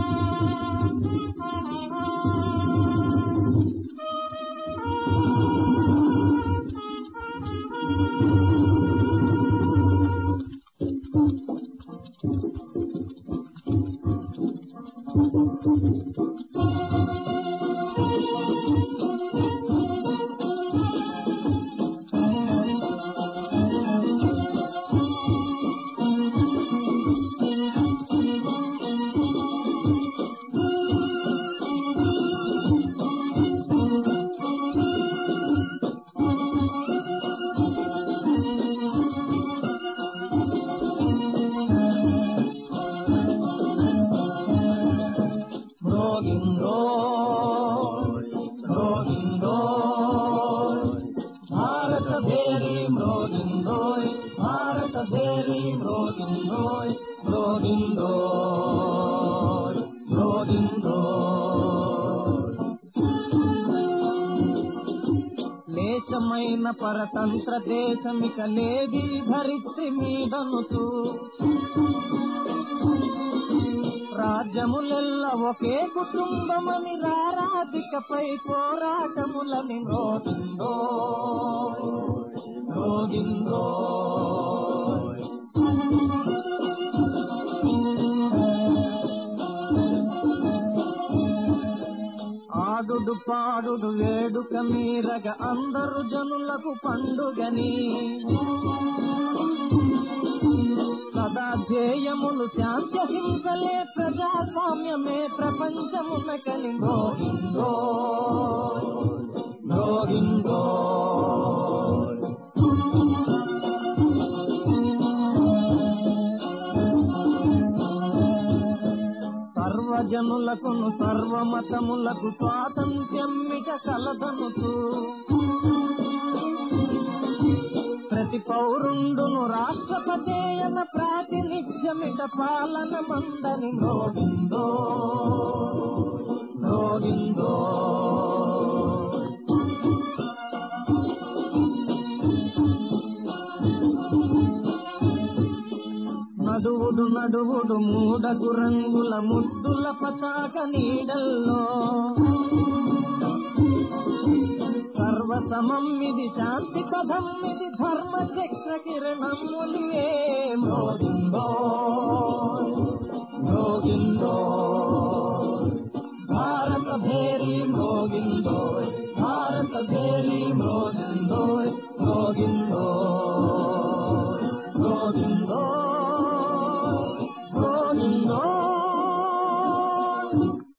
మ్రోగిందో మ్రోగిందో భారత భేరి మ్రోగిందో భారత భేరి మ్రోగిందో మ్రోగిందో మ్రోగిందో లేశమైన పరతంత్ర దేశమిక లేది ధరిత్రి మీదనుచు రాజ్యములెల్ల ఒకే కుటుంబమని రారాధికపై పోరాటములని మ్రోగిందో మ్రోగిందో ఆడుడు పాడుడు వేడుక మీరగ అందరు జనులకు పండుగని సదా ధ్యేయములు శాంతి హింసలే ప్రజాస్వామ్యమే ప్రపంచమున కలిగోగిందో గోవిందో సర్వజనులకును సర్వమతములకు స్వాతంత్ర్యమిక కలదనుచు ప్రతి పౌరుండును రాష్ట్రపతేయన ప్రాతినిధ్యమిట పాలన మందని గోవిందో గోవిందో నడువుడు నడువుడు మూడగు రంగుల ముద్దుల పతాక నీడల్లో సర్వసమం ఇది శాంతి పదం ఇది ధర్మ చక్ర కిరణములివే మోగిందో మోగిందో భారత భేరి మోగిందో భారత భేరి మోగిందో మోగిందో మోగిందో మోగిందో